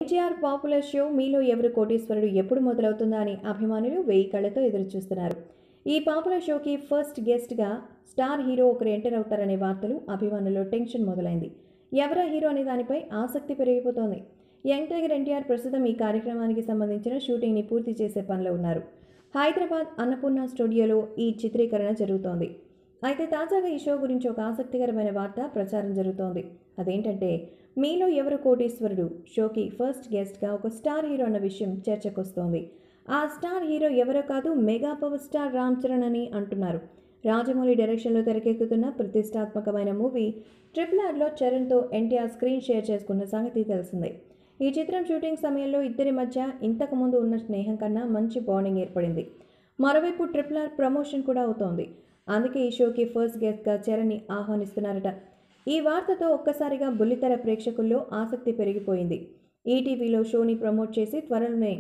NTR popular show మీలో ఎవరు కోటీశ్వరుడు ఎప్పుడు మొదలవుతుందా అని అభిమానులు వెయ్యి కళ్ళతో ఎదురుచూస్తున్నారు ఈ పాపులర్ షోకి ఫస్ట్ గెస్ట్గా స్టార్ హీరో ఒకరు ఎంటర్ అవుతారనే వార్తలు అభిమానుల్లో టెన్షన్ మొదలైంది ఎవరా హీరో అనే దానిపై ఆసక్తి పెరిగిపోతోంది యంగ్ టైగర్ ఎన్టీఆర్ ప్రస్తుతం ఈ కార్యక్రమానికి సంబంధించిన షూటింగ్ని పూర్తి చేసే పనిలో ఉన్నారు హైదరాబాద్ అన్నపూర్ణ స్టూడియోలో ఈ చిత్రీకరణ జరుగుతోంది అయితే తాజాగా ఈ షో గురించి ఒక ఆసక్తికరమైన వార్త ప్రచారం జరుగుతోంది అదేంటంటే మీలో ఎవరు కోటీశ్వరుడు షోకి ఫస్ట్ గెస్ట్గా ఒక స్టార్ హీరో అన్న విషయం చర్చకొస్తోంది ఆ స్టార్ హీరో ఎవరో కాదు mega power star Ram Charan అని అంటున్నారు రాజమౌళి డైరెక్షన్లో తెరకెక్కుతున్న ప్రతిష్టాత్మకమైన మూవీ ట్రిపుల్ ఆర్లో చరణ్తో ఎన్టీఆర్ స్క్రీన్ షేర్ చేసుకున్న సంగతి తెలిసిందే ఈ చిత్రం షూటింగ్ సమయంలో ఇద్దరి మధ్య ఇంతకుముందు ఉన్న స్నేహం కన్నా మంచి బాండింగ్ ఏర్పడింది మరోవైపు ట్రిపుల్ ఆర్ ప్రమోషన్ కూడా అవుతోంది అందుకే ఈ షోకి ఫస్ట్ గెస్ట్గా చరణ్ని ఆహ్వానిస్తున్నారట ఈ వార్తతో ఒక్కసారిగా బుల్లితెర ప్రేక్షకుల్లో ఆసక్తి పెరిగిపోయింది ఈటీవీలో షోని ప్రమోట్ చేసి త్వరలోనే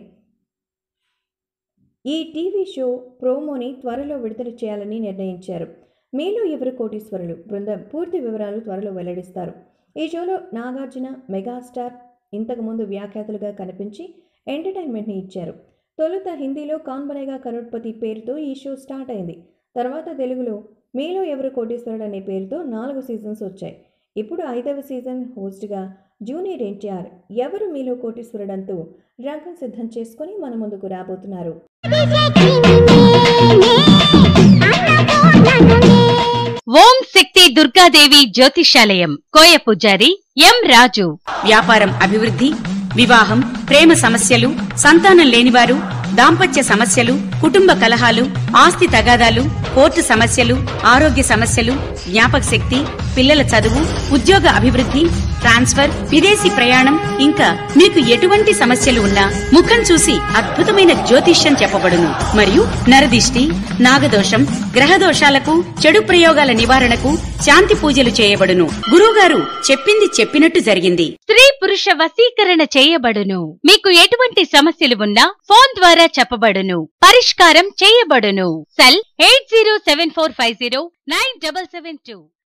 ఈ టీవీ షో ప్రోమోని త్వరలో విడుదల చేయాలని నిర్ణయించారు మీలో ఎవరు కోటీశ్వరులు బృందం పూర్తి వివరాలు త్వరలో వెల్లడిస్తారు ఈ షోలో నాగార్జున మెగాస్టార్ ఇంతకుముందు వ్యాఖ్యాతలుగా కనిపించి ఎంటర్టైన్మెంట్ని ఇచ్చారు తొలుత హిందీలో కాన్ బనేగా కరోడ్పతి పేరుతో ఈ షో స్టార్ట్ అయింది తర్వాత తెలుగులో మీలో ఎవరు కోటీశ్వరుడు అనే పేరుతో నాలుగు సీజన్స్ వచ్చాయి ఇప్పుడు ఐదవ సీజన్ హోస్ట్గా జూనియర్ ఎన్టీఆర్ ఎవరు మీలో కోటీశ్వరుడంటూ రంగం సిద్ధం చేసుకొని మన ముందుకు రాబోతున్నారు ఓం శక్తి దుర్గాదేవి జ్యోతిషాలయం కోయ పూజారి ఎం రాజు వ్యాపారం అభివృద్ధి వివాహం ప్రేమ సమస్యలు సంతానం లేనివారు దాంపత్య సమస్యలు కుటుంబ కలహాలు ఆస్తి తగాదాలు కోర్టు సమస్యలు ఆరోగ్య సమస్యలు జ్ఞాపక శక్తి పిల్లల చదువు ఉద్యోగ అభివృద్ధి ట్రాన్స్ఫర్ విదేశీ ప్రయాణం ఇంకా మీకు ఎటువంటి సమస్యలు ఉన్నా ముఖం చూసి అద్భుతమైన జ్యోతిష్యం చెప్పబడును మరియు నరదిష్టి నాగదోషం గ్రహ దోషాలకు చెడు ప్రయోగాల నివారణకు శాంతి పూజలు చేయబడును గురువుగారు చెప్పింది చెప్పినట్టు జరిగింది స్త్రీ పురుష వశీకరణ చేయబడును మీకు ఎటువంటి సమస్యలు ఉన్నా ఫోన్ ద్వారా చెప్పబడును పరిష్కారం చేయబడును cell eight zero seven four five zero nine double seven two